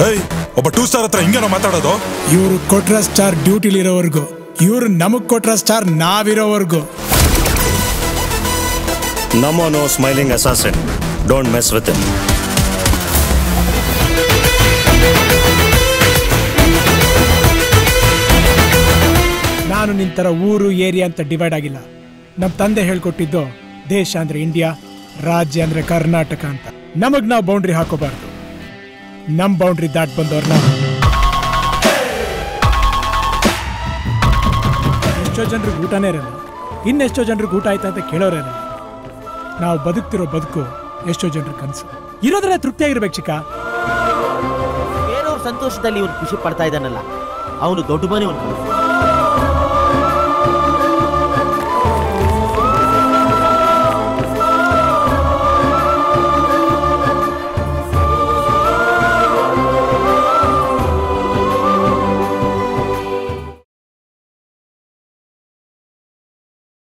ಏಯ್ ಒಬ್ಬ two star ಹತ್ರ ಹಿಂಗೇನೋ ಮಾತಾಡೋದು ಇವ್ರು ಕೊಟ್ರ ಸ್ಟಾರ್ ಡ್ಯೂಟಿಲಿರೋವರೆಗೂ ಇವ್ರು ನಮಗ್ ಕೊಟ್ರ ಸ್ಟಾರ್ ನಾವಿರೋವರೆಗೂ Namo no smiling assassin. Don't mess with him. ನಾನು ನಿನ್ ತರ ಊರು ಏರಿಯಾ ಅಂತ ಡಿವೈಡ್ ಆಗಿಲ್ಲ ನಮ್ಮ ತಂದೆ ಹೇಳ್ಕೊಟ್ಟಿದ್ದು ದೇಶ ಅಂದ್ರೆ ಇಂಡಿಯಾ ರಾಜ್ಯ ಅಂದ್ರೆ ಕರ್ನಾಟಕ ಅಂತ ನಮಗ್ ನಾವು ಬೌಂಡ್ರಿ ಹಾಕೋಬಾರ್ದು ನಮ್ ಬೌಂಡ್ರಿ ದಾಟ್ ಬಂದವ್ರನ್ನ ಎಷ್ಟೋ ಜನರಿಗೆ ಊಟನೇ ಇರಲ್ಲ ಇನ್ನೆಷ್ಟೋ ಜನರಿಗೆ ಊಟ ಆಯ್ತಾ ಅಂತ ಕೇಳೋರೇ ಇರಲ್ಲ ನಾವು ಬದುಕ್ತಿರೋ ಬದುಕು ಎಷ್ಟೋ ಜನರ ಕನಸು ಇರೋದ್ರಲ್ಲೇ ತೃಪ್ತಿಯಾಗಿರ್ಬೇಕು ಚಿಕ್ಕ ಬೇರೆಯವ್ರ ಸಂತೋಷದಲ್ಲಿ ಇವನು ಖುಷಿ ಪಡ್ತಾ ಇದ್ದಾನಲ್ಲ ಅವನು ದೊಡ್ಡ ಮನೆ